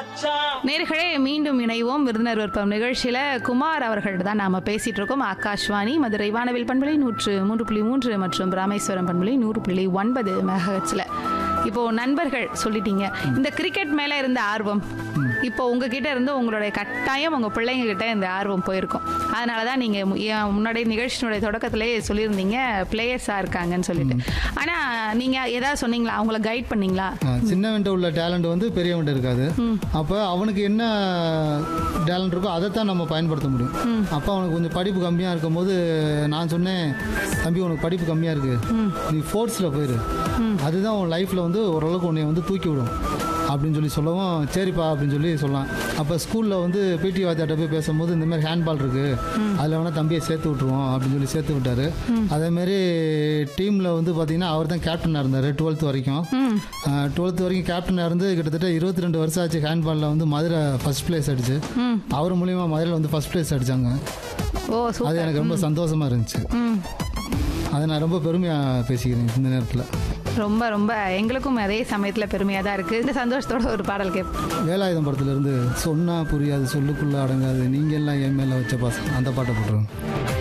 நேர்களே மீண்டும் இணைவோம் விருந்தினர் விருப்பம் நிகழ்ச்சியில குமார் அவர்கள்ட்ட தான் நாம பேசிட்டு இருக்கோம் ஆகாஷ்வாணி மதுரை வானவில் பண்பலை நூற்று மூன்று புள்ளி மூன்று மற்றும் ராமேஸ்வரம் பண்பலை நூறு புள்ளி ஒன்பது மெகஹெட்ஸ்ல இப்போ நண்பர்கள் சொல்லிட்டீங்க இந்த கிரிக்கெட் மேல இருந்த ஆர்வம் இப்போ உங்ககிட்ட இருந்து உங்களுடைய கட்டாயம் உங்க பிள்ளைங்க கிட்ட இந்த ஆர்வம் போயிருக்கும் அதனால தான் நீங்க மு- ஏன் முன்னாடி நிகழ்ச்சியினுடைய தொடக்கத்திலேயே சொல்லியிருந்தீங்க பிளேயர்ஸா இருக்காங்கன்னு சொல்லிட்டு ஆனா நீங்க ஏதாவது சொன்னீங்களா அவங்கள கைட் பண்ணீங்களா ஆ, சின்னவன்ட்ட உள்ள டேலண்ட் வந்து பெரியவன்ட்ட இருக்காது அப்போ அவனுக்கு என்ன டேலண்ட் இருக்கோ அதை தான் நம்ம பயன்படுத்த முடியும் அப்போ அவனுக்கு கொஞ்சம் படிப்பு கம்மியாக இருக்கும்போது நான் சொன்னேன் தம்பி உனக்கு படிப்பு கம்மியாக இருக்கு நீ ஃபோர்ஸில் போயிரு அதுதான் உன் லைஃப்பில் வந்து ஓரளவுக்கு உன்னை வந்து தூக்கி விடும் அப்படின்னு சொல்லி சொல்லவும் சரிப்பா அப்படின்னு சொல்லி சொல்லலாம் அப்போ ஸ்கூலில் வந்து பிடி வாத்தியாட்ட போய் பேசும்போது இந்த மாதிரி ஹேண்ட்பால் இருக்கு அதில் வேணால் தம்பியை சேர்த்து விட்ருவோம் அப்படின்னு சொல்லி சேர்த்து விட்டாரு அதேமாரி டீமில் வந்து பார்த்தீங்கன்னா அவர் தான் கேப்டனாக இருந்தார் டுவெல்த் வரைக்கும் டுவெல்த் வரைக்கும் கேப்டனாக இருந்து கிட்டத்தட்ட இருபத்தி ரெண்டு வருஷம் ஆச்சு ஹேண்ட்பாலில் வந்து மதுரை ஃபர்ஸ்ட் பிளேஸ் அடிச்சு அவர் மூலியமா மதுரையில் வந்து ஃபர்ஸ்ட் பிளேஸ் அடிச்சாங்க ஓ அது சூப்பர் எனக்கு ரொம்ப சந்தோஷமா இருந்துச்சு ம் அதை நான் ரொம்ப பெருமையாக பேசிக்கிறேன் இந்த நேரத்தில் ரொம்ப ரொம்ப எங்களுக்கும் அதே சமயத்துல பெருமையா தான் இருக்கு இந்த சந்தோஷத்தோட ஒரு பாடல் கேட்போம் வேலாயுதம் படத்துலேருந்து சொன்னா புரியாது சொல்லுக்குள்ள அடங்காது நீங்கள் எல்லாம் என் மேலே வச்ச பாசம் அந்த பாட்டை போட்டுருவேன்